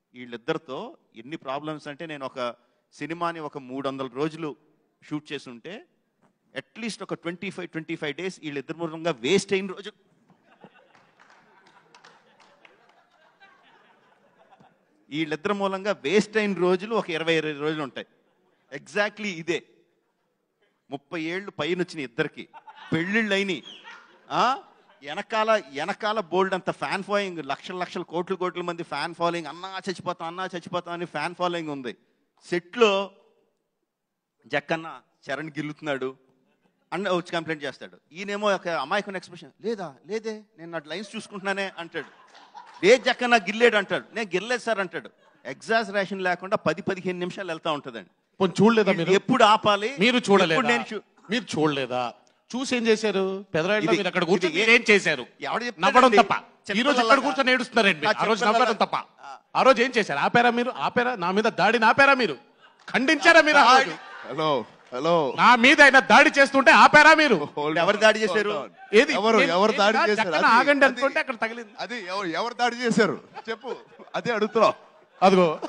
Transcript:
వీళ్ళిద్దరితో ఎన్ని ప్రాబ్లమ్స్ అంటే నేను ఒక సినిమాని ఒక మూడు వందల రోజులు షూట్ చేసి ఉంటే అట్లీస్ట్ ఒక twenty five twenty five days వీళ్ళిద్దరు మూలంగా వేస్ట్ అయిన రోజు వీళ్ళిద్దరి మూలంగా వేస్ట్ అయిన రోజులు ఒక ఇరవై ఇరవై రోజులు ఉంటాయి ఎగ్జాక్ట్లీ ఇదే ముప్పై ఏళ్ళు పైన వచ్చిన ఇద్దరికి పెళ్ళిళ్ళు అయినాయి ఆ? వెనకాల వెనకాల బోల్డ్ అంత ఫ్యాన్ ఫాలోయింగ్ లక్షల లక్షల కోట్ల కోట్ల మంది ఫ్యాన్ ఫాలోయింగ్ అన్నా చచ్చిపోతాం అన్నా చచ్చిపోతాం అని ఫ్యాన్ ఫాలోయింగ్ ఉంది సెట్లో జక్కన్న చరణ్ గిల్లుతున్నాడు అన్న వచ్చి కంప్లైంట్ చేస్తాడు ఈయనేమో ఒక అమాయకుని ఎక్స్ప్రెషన్ లేదా లేదే నేను నా లైన్స్ చూసుకుంటున్నానే అంటాడు ఏ జక్కన్న గిల్లేడు అంటాడు నేను గిల్లేదు సార్ అంటాడు ఎగ్జాజరేషన్ లేకుండా పది పదిహేను నిమిషాలు వెళ్తా ఉంటుందండి పోనీ చూడలేదా మీరు ఎప్పుడు ఆపాలి మీరు ఎప్పుడు చూడలేదా నేను చూ- మీరు చూడలేదా చూసి ఏం చేశారు పెదరాయిలో ఇది- మీరు అక్కడ కూర్చొని ఇది ఏ- ఏం చేశారు ఎవడు చెప్తాడండి? నవ్వడం తప్ప ఈ రోజు ఇక్కడ చిన్నపిల్లలాగా. కూర్చొని ఏడుస్తున్నారండి మీరు. ఆ ఆ రోజు చిన్నపిల్లలాగా. నవ్వడం తప్ప ఆ రోజు ఏం చేశారు ఆపారా మీరు ఆపారా నా మీద దాడిని ఆపారా మీరు ఖండించారా మీరు ఆ రోజు? హలో హలో నా మీద ఆయన దాడి చేస్తుంటే ఆపారా మీరు Hold ఎవరు on, దాడి చేశారు? hold on. ఏది ఎవరు ఏది- ఎవరు దాడి ఏది? చేశారు జక్కన అది- ఆగండి అది- అనుకుంటే అక్కడ తగిలింది అది ఎవరు ఎవరు దాడి చేశారు చెప్పు అదే అడుగుతున్నావు అదిగో